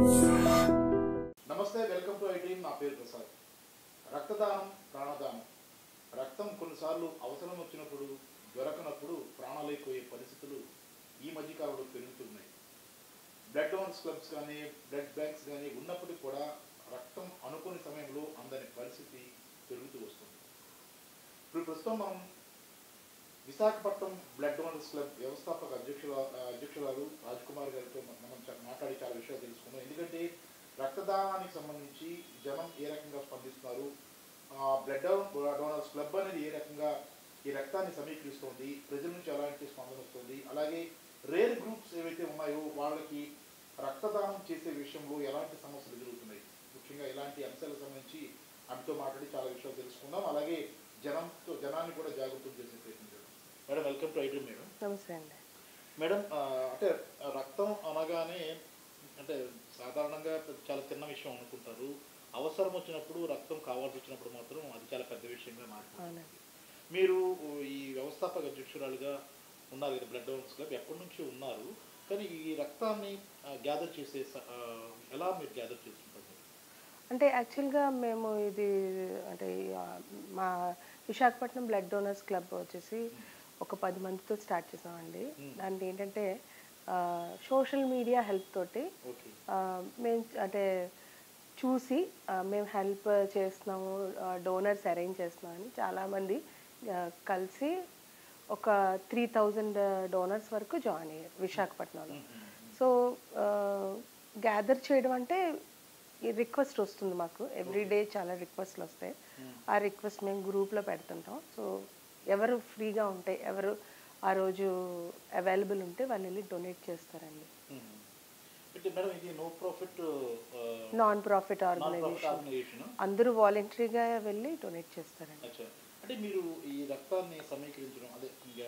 నమస్తే welcome to I dream నా పేరు ప్రసాద్ రక్తదానం ప్రాణదానం రక్తం కొన్నిసార్లు అవసరం వచ్చినప్పుడు దొరకనప్పుడు ప్రాణాలైపోయే పరిస్థితులు ఈ మధ్యకాలంలో పెరుగుతున్నాయి బ్లడ్ డోనర్స్ క్లబ్స్ కానీ బ్లడ్ బ్యాంక్స్ కానీ ఉన్నప్పటికీ కూడా రక్తం అనుకోని సమయంలో అందని పరిస్థితి పెరుగుతూ వస్తుంది ఇప్పుడు ప్రస్తుతం మనం విశాఖపట్నం బ్లడ్ డోనర్స్ క్లబ్ వ్యవస్థాపక అధ్యక్షుల అధ్యక్షురాలు రాజ్ కుమార్ గారితో మనం చ- మాట్లాడి చాలా విషయాలు తెలుసుకున్నాం ఎందుకంటే రక్తదానానికి సంబంధించి జనం ఏ రకంగా స్పందిస్తున్నారు బ్లడ్ డోనర్స్ క్లబ్ అనేది ఏ రకంగా ఈ రక్తాన్ని సమీకరిస్తుంది ప్రజల నుంచి ఎలాంటి స్పందన వస్తుంది అలాగే రేర్ గ్రూప్స్ ఏవైతే ఉన్నాయో వాళ్ళకి రక్తదానం చేసే విషయంలో ఎలాంటి సమస్యలు ఎదురవుతున్నాయి ముఖ్యంగా ఇలాంటి అంశాలకు సంబంధించి ఆమెతో మాట్లాడి చాలా విషయాలు తెలుసుకుందాం అలాగే జనంతో జనాన్ని కూడా జాగృతం చేసే ప్రయత్నం చేద్దాం madam welcome to iDream madam నమస్తే అండి మేడం ఆ, అంటే రక్తం అనగానే అంటే సాధారణంగా చాలా చిన్న విషయం అనుకుంటారు అవసరం వచ్చినప్పుడు రక్తం కావాల్సి వచ్చినప్పుడు మాత్రం అది చాలా పెద్ద విషయంగా మారుతుంది అవునండి మీరు ఈ వ్యవస్థాపక అధ్యక్షురాలుగా ఉన్నారు కదా బ్లడ్ డోనర్స్ క్లబ్ ఎప్పటి నుంచి ఉన్నారు కానీ ఈ రక్తాన్ని గ్యాదర్ చేసే స- ఆ, ఎలా మీరు గ్యాదర్ చేస్తుంటారు అంటే యాక్చువల్గా మేము ఇది అంటే ఆ, మా విశాఖపట్నం బ్లడ్ డోనర్స్ క్లబ్ వచ్చేసి ఒక పది మందితో స్టార్ట్ చేసామండి దాంట్లో ఏంటంటే సోషల్ మీడియా హెల్ప్ తోటి ఓకే ఆ, మేము అంటే చూసి ఆ, మేము హెల్ప్ చేస్తున్నాము డోనర్స్ అరేంజ్ చేస్తున్నామని చాలామంది ఆ, కలిసి ఒక త్రీ థౌజండ్ డోనర్స్ వరకు జాయిన్ అయ్యారు విశాఖపట్నంలో సో గ్యాదర్ చేయడం అంటే రిక్వెస్ట్ వస్తుంది మాకు ఎవ్రీ డే చాలా రిక్వెస్ట్లు వస్తాయి ఆ రిక్వెస్ట్ మేము గ్రూప్లో పెడుతుంటాం సో ఎవరు ఫ్రీగా ఉంటే ఎవరు ఆ రోజు అవైలబుల్ ఉంటే వాళ్ళు వెళ్ళి డొనేట్ చేస్తారండి అంటే మేడం ఇది no profit non profit non profit organisation organisation అందరూ వాలంటరీగా వెళ్ళి డొనేట్ చేస్తారండి అచ్చా అంటే మీరు ఈ రక్తాన్ని సమీకరించడం అదే ఇంకా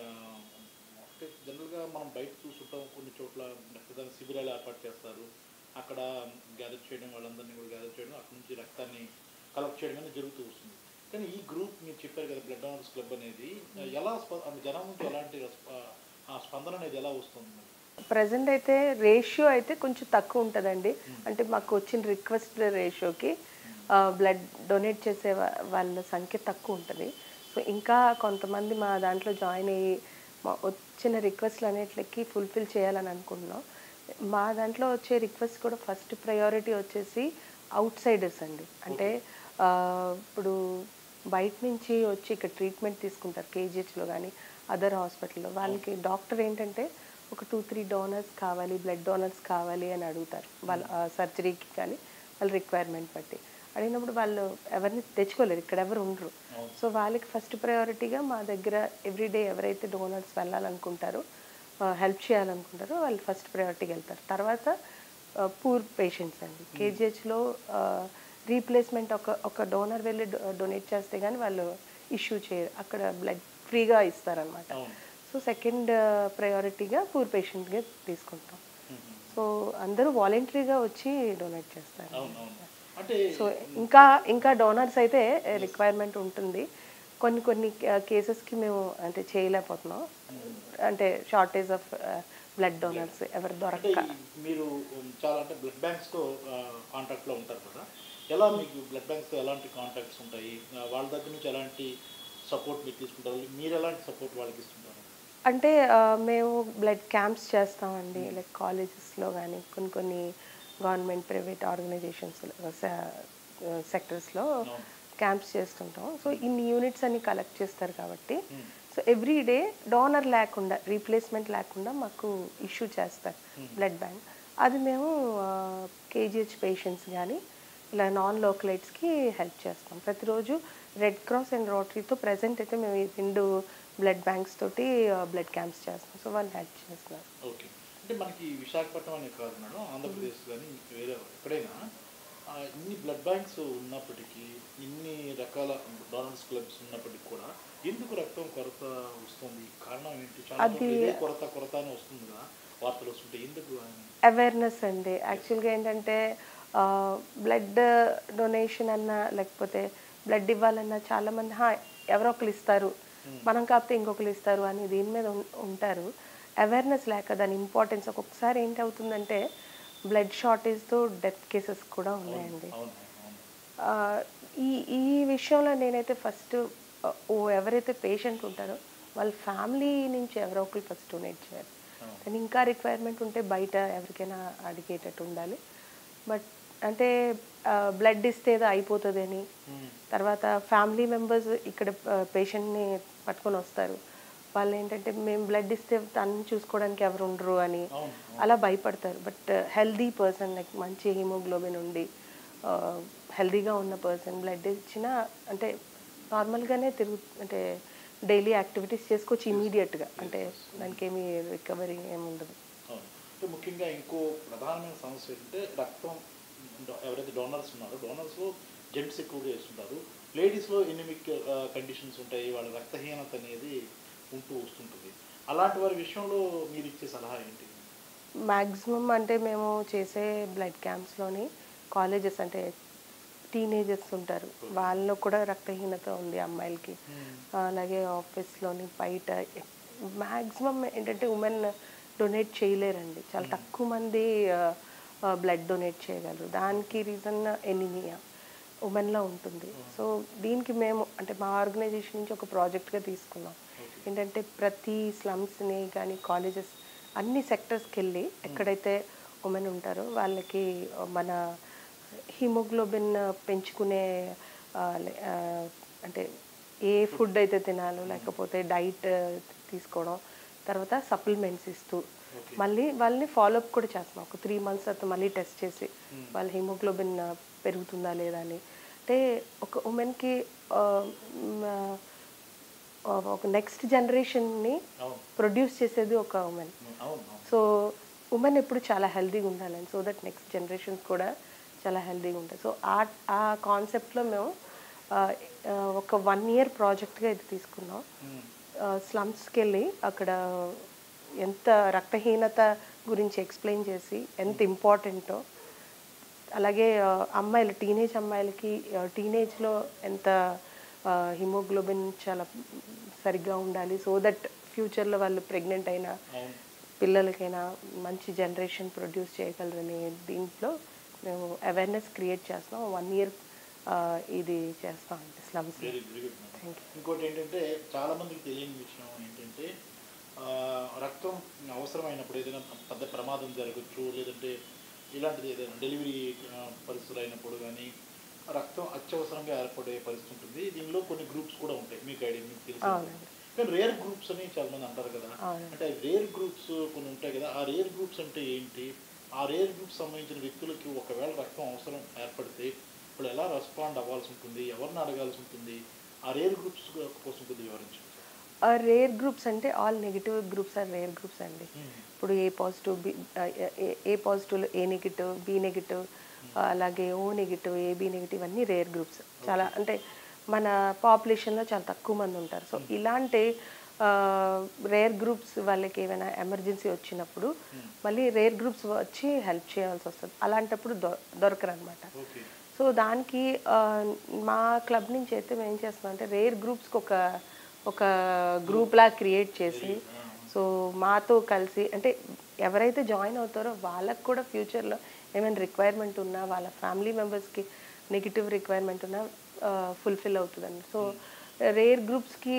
అంటే జనరల్గా మనం బయట చూస్తుంటాం కొన్ని చోట్ల రక్తదాన శిబిరాలు ఏర్పాటు చేస్తారు అక్కడ గ్యాదర్ చేయడం వాళ్ళందరినీ కూడా గ్యాదర్ చేయడం అక్కడ నుంచి రక్తాన్ని కలెక్ట్ చేయడం అనేది జరుగుతూ వస్తుంది కానీ ఈ గ్రూప్ మీరు చెప్పారు కదా బ్లడ్ డోనర్స్ క్లబ్ అనేది ఎలా స్ప- అంటే జనం నుంచి ఎలాంటి రెస్ప- ఆ స్పందన అనేది ఎలా వస్తుంది మరి? ప్రజెంట్ అయితే రేషియో అయితే కొంచెం తక్కువ ఉంటుందండి అంటే మాకు వచ్చిన రిక్వెస్ట్ రేషియోకి బ్లడ్ డొనేట్ చేసే వా- వాళ్ళ సంఖ్య తక్కువ ఉంటుంది సో ఇంకా కొంతమంది మా దాంట్లో జాయిన్ అయ్యి మా వచ్చిన రిక్వెస్ట్లు అనేట్లకి ఫుల్ఫిల్ చేయాలని అనుకుంటున్నాం మా దాంట్లో వచ్చే రిక్వెస్ట్ కూడా ఫస్ట్ ప్రయారిటీ వచ్చేసి అవుట్ సైడర్స్ అండి అంటే ఆ, ఇప్పుడు బయట నుంచి వచ్చి ఇక్కడ ట్రీట్మెంట్ తీసుకుంటారు కేజీహెచ్లో కానీ అదర్ హాస్పిటల్లో వాళ్ళకి డాక్టర్ ఏంటంటే ఒక టూ త్రీ డోనర్స్ కావాలి బ్లడ్ డోనర్స్ కావాలి అని అడుగుతారు వాళ్ళ సర్జరీకి కానీ వాళ్ళ రిక్వైర్మెంట్ బట్టి అడిగినప్పుడు వాళ్ళు ఎవరిని తెచ్చుకోలేరు ఇక్కడ ఎవరు ఉండరు సో వాళ్ళకి ఫస్ట్ ప్రయారిటీగా మా దగ్గర ఎవ్రీడే ఎవరైతే డోనర్స్ వెళ్ళాలనుకుంటారో హెల్ప్ చేయాలనుకుంటారో వాళ్ళు ఫస్ట్ ప్రయారిటీకి వెళ్తారు తర్వాత పూర్ పేషెంట్స్ అండి కేజీహెచ్లో రీప్లేస్మెంట్ ఒక ఒక డోనర్ వెళ్ళి డొనేట్ చేస్తే కానీ వాళ్ళు ఇష్యూ చేయరు అక్కడ బ్లడ్ ఫ్రీగా ఇస్తారనమాట అవును సో సెకండ్ ప్రయారిటీగా పూర్ పేషెంట్గా తీసుకుంటాం సో అందరూ వాలంటరీగా వచ్చి డొనేట్ చేస్తారు అవును అవును అంటే సో ఇంకా ఇంకా డోనర్స్ అయితే రిక్వైర్మెంట్ ఉంటుంది కొన్ని కొన్ని కేసెస్కి మేము అంటే చేయలేకపోతున్నాం అంటే షార్టేజ్ ఆఫ్ బ్లడ్ డోనర్స్ ఎవరు అంటే దొరక్క ఈ- మీరు చాలా అంటే బ్లడ్ బ్యాంక్స్తో కాంటాక్ట్లో ఉంటారు కదా ఎలా మీకు బ్లడ్ బ్యాంక్స్తో ఎలాంటి కాంటాక్ట్స్ ఉంటాయి ఆ, వాళ్ళ దగ్గర నుంచి ఎలాంటి సపోర్ట్ మీరు తీసుకుంటారు మీరు ఎలాంటి సపోర్ట్ వాళ్ళకి ఇస్తుంటారు అంటే ఆ, మేము బ్లడ్ క్యాంప్స్ చేస్తామండి లైక్ కాలేజెస్లో కానీ కొన్ని కొన్ని గవర్నమెంట్ ప్రైవేట్ ఆర్గనైజేషన్స్ సెక్టర్స్లో క్యాంప్స్ చేస్తుంటాం సో ఇన్ని యూనిట్స్ అన్ని కలెక్ట్ చేస్తారు కాబట్టి సో ఎవ్రీ డే డోనర్ లేకుండా రీప్లేస్మెంట్ లేకుండా మాకు ఇష్యూ చేస్తారు బ్లడ్ బ్యాంక్ అది మేము కేజీహెచ్ పేషెంట్స్ కానీ ఇలా నాన్ లోకలైట్స్కి హెల్ప్ చేస్తాం ప్రతిరోజు రెడ్ క్రాస్ అండ్ రోటరీతో ప్రజెంట్ అయితే మేము ఈ రెండు బ్లడ్ బ్యాంక్స్ తోటి బ్లడ్ క్యాంప్స్ చేస్తాం సో వాళ్ళు హెల్ప్ చేస్తున్నారు ఓకే అంటే మనకి విశాఖపట్నం అనే కాదు మేడం ఆంధ్రప్రదేశ్ కానీ వేరే ఎక్కడైనా ఆ, ఇన్ని బ్లడ్ బ్యాంక్స్ ఉన్నప్పటికీ ఇన్ని రకాల డోనర్స్ క్లబ్స్ ఉన్నప్పటికీ కూడా ఎందుకు రక్తం కొరత వస్తుంది కారణం ఏంటి చాలా చోట్ల ఇదే కొరత కొరత అని వస్తుంది కదా వార్తలు వస్తుంటాయి ఎందుకు అని అవేర్నెస్ అండి యాక్చువల్గా ఏంటంటే బ్లడ్ డొనేషన్ అన్నా లేకపోతే బ్లడ్ ఇవ్వాలన్నా చాలామంది "హా, ఎవరో ఒకరు ఇస్తారు మనం కాకపోతే ఇంకొకరు ఇస్తారు అని దీని మీద ఉం- ఉంటారు అవేర్నెస్ లేక దాని ఇంపార్టెన్స్ ఒక్కొక్కసారి ఏంటి అవుతుందంటే బ్లడ్ షార్టేజ్తో డెత్ కేసెస్ కూడా ఉన్నాయండి అవును అవును ఆ, ఈ ఈ విషయంలో నేనైతే ఫస్ట్ ఓ ఎవరైతే పేషెంట్ ఉంటారో వాళ్ళ ఫ్యామిలీ నుంచి ఎవరో ఒకరు ఫస్ట్ డొనేట్ చేయాలి అవును. కానీ ఇంకా రిక్వైర్మెంట్ ఉంటే బయట ఎవరికైనా అడిగేటట్టు ఉండాలి బట్ అంటే బ్లడ్ ఇస్తే ఏదో అయిపోతుంది అని మ్మ్. తర్వాత ఫ్యామిలీ మెంబర్స్ ఇక్కడ పేషెంట్ని పట్టుకొని వస్తారు వాళ్ళు ఏంటంటే మేము బ్లడ్ ఇస్తే తను చూసుకోవడానికి ఎవరు ఉండరు అని అవును అలా భయపడతారు బట్ హెల్దీ పర్సన్ లైక్ మంచి హిమోగ్లోబిన్ ఉండి హెల్దీగా ఉన్న పర్సన్ బ్లడ్ ఇచ్చినా అంటే నార్మల్గానే తిరుగు అంటే డైలీ యాక్టివిటీస్ చేసుకోవచ్చు ఇమీడియట్గా అంటే దానికి ఏమీ రికవరీ ఏమి ఉండదు అవును అంటే ముఖ్యంగా ఇంకో ప్రధానమైన సమస్య ఏంటంటే రక్తం డో- ఎవరైతే డోనర్స్ ఉన్నారో డోనర్స్లో జెంట్స్ ఎక్కువగా వేస్తుంటారు లేడీస్లో ఎనిమిక్ కండిషన్స్ ఉంటాయి వాళ్ళ రక్తహీనత అనేది ఉంటూ వస్తుంటుంది అలాంటి వారి విషయంలో మీరు ఇచ్చే సలహా ఏంటి మ్యాక్సిమం అంటే మేము చేసే బ్లడ్ క్యాంప్స్లోని కాలేజెస్ అంటే టీనేజర్స్ ఉంటారు వాళ్ళలో కూడా రక్తహీనత ఉంది అమ్మాయిలకి అలాగే ఆఫీస్లోని బయట మ్యాక్సిమం ఏంటంటే ఉమెన్ డొనేట్ చేయలేరండి చాలా తక్కువ మంది బ్లడ్ డొనేట్ చేయగలరు దానికి రీజన్ ఎనిమియా ఉమెన్లో ఉంటుంది సో దీనికి మేము అంటే మా ఆర్గనైజేషన్ నుంచి ఒక ప్రాజెక్ట్గా తీసుకున్నాం ఏంటంటే ప్రతి స్లమ్స్ని కానీ కాలేజెస్ అన్ని సెక్టర్స్కి వెళ్ళి ఎక్కడైతే ఉమెన్ ఉంటారో వాళ్ళకి మన హిమోగ్లోబిన్ పెంచుకునే ఆ, లే- ఆ, అంటే ఏ ఫుడ్ అయితే తినాలో లేకపోతే డైట్ తీసుకోవడం తర్వాత సప్లిమెంట్స్ ఇస్తూ మళ్ళీ వాళ్ళని ఫాలోఅప్ కూడా చేస్తున్నాం ఒక త్రీ మంత్స్ తర్వాత మళ్ళీ టెస్ట్ చేసి వాళ్ళ హిమోగ్లోబిన్ పెరుగుతుందా లేదా అని అంటే ఒక ఉమెన్కి ఒక నెక్స్ట్ జనరేషన్ని అవును ప్రొడ్యూస్ చేసేది ఒక ఉమెన్ అవును అవును సో ఉమెన్ ఎప్పుడు చాలా హెల్తీగా ఉండాలని సో దట్ నెక్స్ట్ జనరేషన్స్ కూడా చాలా హెల్తీగా ఉంటాయి సో ఆ ఆ కాన్సెప్ట్లో మేము ఆ, ఆ, ఒక వన్ ఇయర్ ప్రాజెక్ట్గా ఇది తీసుకున్నాం మ్మ్. స్లమ్స్కి వెళ్ళి అక్కడ ఎంత రక్తహీనత గురించి ఎక్స్ప్లెయిన్ చేసి ఎంత ఇంపార్టెంటో అలాగే ఆ, అమ్మాయిలు టీనేజ్ అమ్మాయిలకి టీనేజ్లో ఎంత హిమోగ్లోబిన్ చాలా సరిగ్గా ఉండాలి సో దట్ ఫ్యూచర్లో వాళ్ళు ప్రెగ్నెంట్ అయినా అవును పిల్లలకైనా మంచి జనరేషన్ ప్రొడ్యూస్ చేయగలరని దీంట్లో మేము అవేర్నెస్ క్రియేట్ చేస్తాం వన్ ఇయర్ ఇది చేస్తాం అండి slums very very good Thank ఇంకోటి ఏంటంటే చాలా మందికి తెలియని విషయం ఏంటంటే ఆ, రక్తం అవసరమైనప్పుడు ఏదైనా పెద్ద ప్రమాదం జరగచ్చు లేదంటే ఇలాంటిది ఏదైనా డెలివరీ ఆ, పరిస్థితులు అయినప్పుడు కానీ రక్తం అత్యవసరంగా ఏర్పడే పరిస్థితి ఉంటుంది దీనిలో కొన్ని గ్రూప్స్ కూడా ఉంటాయి మీకు ఐడియా మీకు తెలిసి అవునండి. కానీ రేర్ గ్రూప్స్ అని చాలా మంది అంటారు కదా అవును. అంటే రేర్ గ్రూప్స్ కొన్ని ఉంటాయి కదా ఆ రేర్ గ్రూప్స్ అంటే ఏంటి ఆ రేర్ గ్రూప్స్ సంబంధించిన వ్యక్తులకి ఒకవేళ రక్తం అవసరం ఏర్పడితే ఇప్పుడు ఎలా రెస్పాండ్ అవ్వాల్సి ఉంటుంది ఎవరిని అడగాల్సి ఉంటుంది ఆ రేర్ గ్రూప్స్ కోసం కొద్దిగా వివరించు రేర్ గ్రూప్స్ అంటే all negative groups are rare groups అండి ఇప్పుడు A positive B A positive A negative B negative అలాగే ఓ నెగిటివ్ ఏబి నెగిటివ్ అన్నీ రేర్ గ్రూప్స్ చాలా అంటే మన పాపులేషన్లో చాలా తక్కువ మంది ఉంటారు సో ఇలాంటి రేర్ గ్రూప్స్ వాళ్ళకి ఏమైనా ఎమర్జెన్సీ వచ్చినప్పుడు మళ్ళీ రేర్ గ్రూప్స్ వచ్చి హెల్ప్ చేయాల్సి వస్తుంది అలాంటప్పుడు దొ దొరకరు అనమాట ఓకే సో దానికి ఆ, మా క్లబ్ నుంచి అయితే మేము ఏం చేస్తున్నాం అంటే రేర్ గ్రూప్స్కి ఒక ఒక గ్రూప్లా క్రియేట్ చేసి సో మాతో కలిసి అంటే ఎవరైతే జాయిన్ అవుతారో వాళ్ళకు కూడా ఫ్యూచర్లో ఏమైనా రిక్వైర్మెంట్ ఉన్నా వాళ్ళ ఫ్యామిలీ మెంబర్స్కి నెగిటివ్ రిక్వైర్మెంట్ ఉన్నా ఫుల్ఫిల్ అవుతుందండి సో రేర్ గ్రూప్స్కి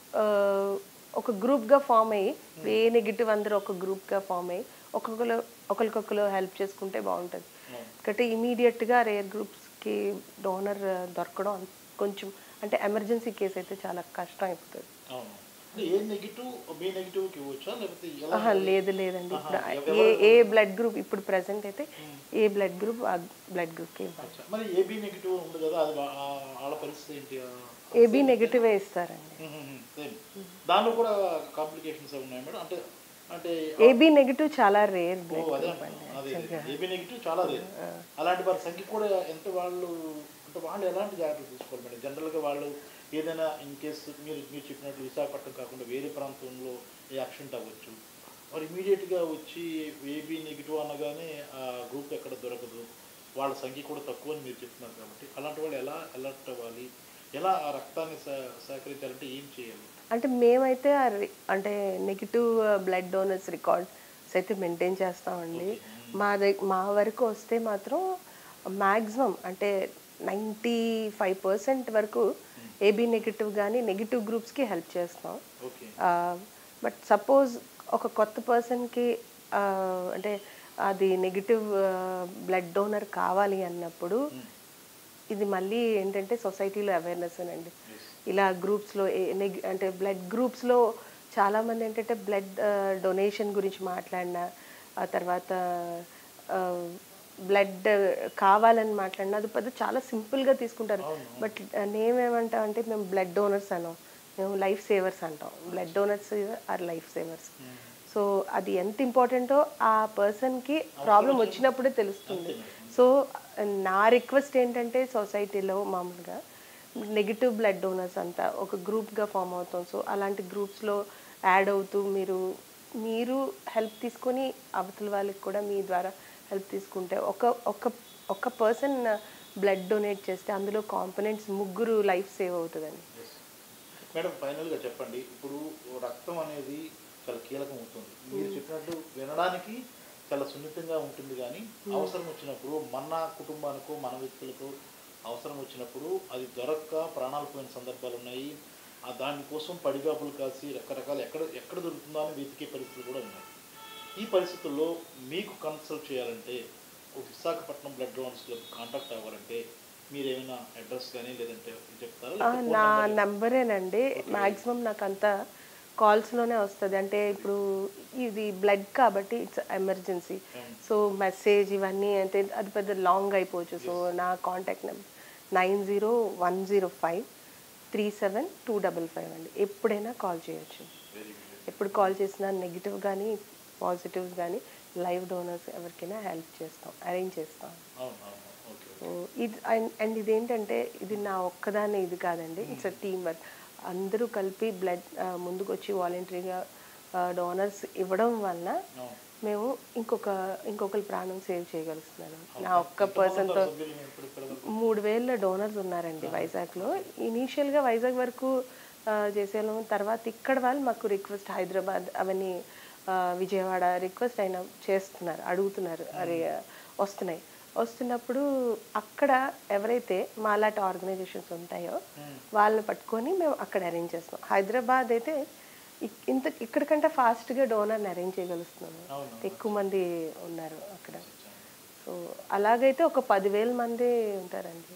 ఒక గ్రూప్గా ఫామ్ అయ్యి ఏ నెగిటివ్ అందరూ ఒక గ్రూప్గా ఫామ్ అయ్యి ఒక్కొక్కరు ఒకరికొకరు హెల్ప్ చేసుకుంటే బాగుంటుంది ఎందుకంటే ఇమీడియట్గా రేర్ గ్రూప్స్కి డోనర్ దొరకడం అంత- కొంచెం అంటే ఎమర్జెన్సీ కేసు అయితే చాలా కష్టం అయిపోతుంది అవును అంటే ఏ నెగిటివ్ బి నెగిటివ్కి ఇవ్వచ్చా లేకపోతే ఎలా ఆహా, లేదు లేదండి ఇప్పుడు ఆహా, ఏ ఏ బ్లడ్ గ్రూప్ ఇప్పుడు ప్రెసెంట్ అయితే ఏ బ్లడ్ గ్రూప్ ఆ బ్లడ్ గ్రూప్కి ఇవ్వాలి అచ్చా. మరి ఏబి నెగిటివ్ ఉంది కదా అది వా- ఆ- వాళ్ళ పరిస్థితి ఏంటి ఆ, ఏబీ నెగిటివే ఇస్తారండి సేమ్ దానిలో కూడా కాంప్లికేషన్స్ ఉన్నాయి మేడం అంటే అంటే ఏబీ నెగిటివ్ చాలా రేర్ ఓ బ్లడ్ అదే గ్రూప్ అంటున్నా. అండి అదే ఏబీ నెగిటివ్ చాలా లేదు అలాంటి వారి సంఖ్య కూడా ఎంత వాళ్ళు అంటే వాళ్ళు ఎలాంటి జాగ్రత్తలు తీసుకోవాలి మేడం జనరల్గా వాళ్ళు ఏదైనా ఇన్ కేస్ మీరు మీరు చెప్పినట్లు విశాఖపట్నం కాకుండా వేరే ప్రాంతంలో ఏ యాక్సిడెంట్ అవ్వచ్చు మరి ఇమీడియట్గా వచ్చి ఏబీ నెగిటివ్ అనగానే ఆ గ్రూప్ ఎక్కడ దొరకదు వాళ్ళ సంఖ్య కూడా తక్కువ అని మీరు చెప్తున్నారు కాబట్టి అలాంటి వాళ్ళు ఎలా అలర్ట్ అవ్వాలి ఎలా ఆ రక్తాన్ని సే- సేకరించాలంటే ఏం చేయాలి అంటే మేమైతే ఆ రి- అంటే నెగిటివ్ బ్లడ్ డోనర్స్ రికార్డ్స్ అయితే మెయింటైన్ చేస్తామండి మా దగ్గ మా వరకు వస్తే మాత్రం మ్యాక్సిమం అంటే నైంటీ ఫైవ్ పర్సెంట్ వరకు ఏబీ నెగిటివ్ కానీ నెగిటివ్ గ్రూప్స్కి హెల్ప్ చేస్తాం ఓకే బట్ సపోజ్ ఒక కొత్త పర్సన్కి అంటే అది నెగిటివ్ బ్లడ్ డోనర్ కావాలి అన్నప్పుడు ఇది మళ్ళీ ఏంటంటే సొసైటీలో అవేర్నెస్ అండి ఇలా గ్రూప్స్లో అంటే బ్లడ్ గ్రూప్స్లో చాలామంది ఏంటంటే బ్లడ్ డొనేషన్ గురించి మాట్లాడినా ఆ తర్వాత బ్లడ్ కావాలని మాట్లాడినా అది పెద్ద చాలా సింపుల్గా తీసుకుంటారు బట్ నేమేమంటా అంటే మేము బ్లడ్ డోనర్స్ అన్నాం మేము లైఫ్ సేవర్స్ అంటాం blood donors are life savers so అది ఎంత ఇంపార్టెంటో ఆ పర్సన్కి ప్రాబ్లం వచ్చినప్పుడే తెలుస్తుంది సో నా రిక్వెస్ట్ ఏంటంటే సొసైటీలో మామూలుగా నెగిటివ్ బ్లడ్ డోనర్స్ అంతా ఒక గ్రూప్గా ఫామ్ అవుతాం సో అలాంటి గ్రూప్స్లో యాడ్ అవుతూ మీరు మీరు హెల్ప్ తీసుకొని అవతల వాళ్ళకి కూడా మీ ద్వారా హెల్ప్ తీసుకుంటే ఒక ఒక ఒక పర్సన్ బ్లడ్ డొనేట్ చేస్తే అందులో కాంపనెంట్స్ ముగ్గురు లైఫ్ సేవ్ అవుతుందండి మేడం ఫైనల్గా చెప్పండి ఇప్పుడు రక్తం అనేది చాలా కీలకం అవుతుంది మీరు చెప్పినట్టు వినడానికి చాలా సున్నితంగా ఉంటుంది కానీ అవసరం వచ్చినప్పుడు మన కుటుంబానికో మన వ్యక్తులకు అవసరం వచ్చినప్పుడు అది దొరక్క ప్రాణాలు పోయిన సందర్భాలు ఉన్నాయి ఆ దానికోసం పడిగాపులు కాసి రకరకాల ఎక్కడ ఎక్కడ దొరుకుతుందో అని వెతికే పరిస్థితులు కూడా ఉన్నాయి ఈ పరిస్థితుల్లో మీకు కన్సల్ట్ చేయాలంటే ఒక Visakhapatnam blood donors club contact అవ్వాలంటే మీరు ఏమైనా అడ్రస్ కానీ లేదంటే చెప్తారా ఆ, లేకపోతే నా phone number? నంబరేనండి మ్యాక్సిమం నాకు అంతా కాల్స్లోనే వస్తుంది అంటే ఇప్పుడు ఇది బ్లడ్ కాబట్టి ఇట్స్ ఎమర్జెన్సీ సో మెసేజ్ ఇవన్నీ అంటే అది పెద్ద లాంగ్ అయిపోవచ్చు సో నా contact number nine zero one zero five three seven two double five అండి ఎప్పుడైనా కాల్ చేయొచ్చు Very good. ఎప్పుడు కాల్ చేసినా నెగిటివ్ కానీ పాజిటివ్స్ కానీ లైవ్ డోనర్స్ ఎవరికైనా హెల్ప్ చేస్తాం అరేంజ్ చేస్తాం అవును అవును ఓకే సో ఇది అండ్ అండ్ ఇదేంటంటే ఇది నా ఒక్కదాన్ని ఇది కాదండి ఇట్స్ అ టీమ్ వర్క్ అందరూ కలిపి బ్లడ్ ముందుకు వచ్చి వాలంటరీగా డోనర్స్ ఇవ్వడం వలన అవును మేము ఇంకొక ఇంకొకరి ప్రాణం సేవ్ చేయగలుగుతున్నాను నా ఒక్క ఎంతమంది పర్సన్తో ఉంటారు సభ్యులు ఇప్పుడు ఇక్కడ వరకు? మూడు వేల డోనర్స్ ఉన్నారండి వైజాగ్లో ఇనీషియల్గా వైజాగ్ వరకు ఆ, చేసేవాళ్ళం తర్వాత ఇక్కడ వాళ్ళు మాకు రిక్వెస్ట్ హైదరాబాద్ అవన్నీ ఆ, విజయవాడ రిక్వెస్ట్ అయినా చేస్తున్నారు అడుగుతున్నారు అరే వస్తున్నాయి వస్తున్నప్పుడు అక్కడ ఎవరైతే మాలాంటి ఆర్గనైజేషన్స్ ఉంటాయో వాళ్ళని పట్టుకొని మేము అక్కడ అరేంజ్ చేస్తాం హైదరాబాద్ అయితే ఇక్- ఇంత ఇక్కడికంటే ఫాస్ట్గా డోనర్ని అరేంజ్ చేయగలుగుతున్నాము అవును. ఎక్కువ మంది ఉన్నారు అక్కడ సో అలాగైతే ఒక పదివేల మంది ఉంటారండి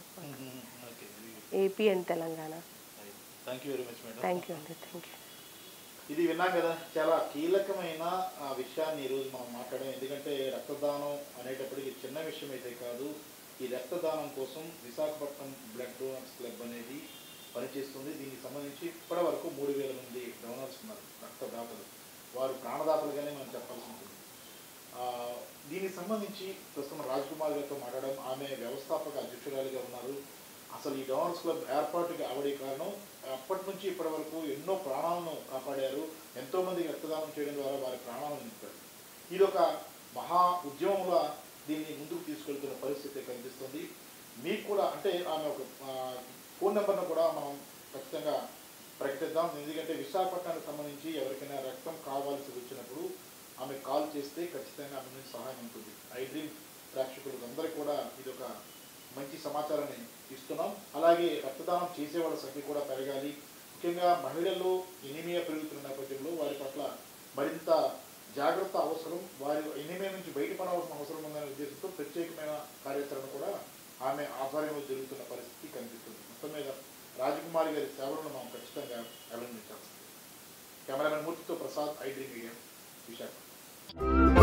okay AP and Telangana thank you very much madam thank you అండి థ్యాంక్ యూ ఇది విన్నాం కదా చాలా కీలకమైన ఆ విషయాన్ని ఈరోజు మనం మాట్లాడాం ఎందుకంటే రక్తదానం అనేటప్పటికి చిన్న విషయం అయితే కాదు ఈ రక్తదానం కోసం విశాఖపట్నం బ్లడ్ డోనర్స్ క్లబ్ అనేది పనిచేస్తుంది దీనికి సంబంధించి ఇప్పటి వరకు మూడు వేల మంది డోనర్స్ ఉన్నారు రక్తదాతలు వారు ప్రాణదాతలుగానే మనం చెప్పాల్సి ఉంటుంది ఆ, దీనికి సంబంధించి ప్రస్తుతం రాజ్ కుమార్ గారితో మాట్లాడడం ఆమె వ్యవస్థాపక అధ్యక్షురాలిగా ఉన్నారు అసలు ఈ డోనర్స్ క్లబ్ ఏర్పాటుకి అవడే కారణం అప్పటి నుంచి ఇప్పటి వరకు ఎన్నో ప్రాణాలను కాపాడారు ఎంతో మందికి రక్తదానం చేయడం ద్వారా వారి ప్రాణాలను నింపారు ఇది ఒక మహా ఉద్యమంలో దీన్ని ముందుకు తీసుకెళ్తున్న పరిస్థితి కనిపిస్తుంది మీకు కూడా అంటే ఆమె ఒక ఆ, ఫోన్ నెంబర్ను కూడా మనం ఖచ్చితంగా ప్రకటిద్దాం ఎందుకంటే విశాఖపట్నానికి సంబంధించి ఎవరికైనా రక్తం కావాల్సి వచ్చినప్పుడు ఆమె కాల్ చేస్తే ఖచ్చితంగా ఆమె నుంచి సహాయం ఉంటుంది ఐ డ్రీమ్ ప్రేక్షకులకు అందరికీ కూడా ఇది ఒక మంచి సమాచారాన్ని ఇస్తున్నాం అలాగే రక్తదానం చేసే వాళ్ళ సంఖ్య కూడా పెరగాలి ముఖ్యంగా మహిళల్లో ఎనిమియా పెరుగుతున్న నేపథ్యంలో వారి పట్ల మరింత జాగ్రత్త అవసరం వారి ఎనిమియా నుంచి బయటపడవలసిన అవసరం ఉందనే ఉద్దేశంతో ప్రత్యేకమైన కార్యాచరణ కూడా ఆమె ఆధ్వర్యంలో జరుగుతున్న పరిస్థితి కనిపిస్తుంది మొత్తం మీద రాజకుమారి గారి సేవలను మనం ఖచ్చితంగా అభినందించాల్సింది కెమెరామెన్ మూర్తితో Prasad iDream media Visakha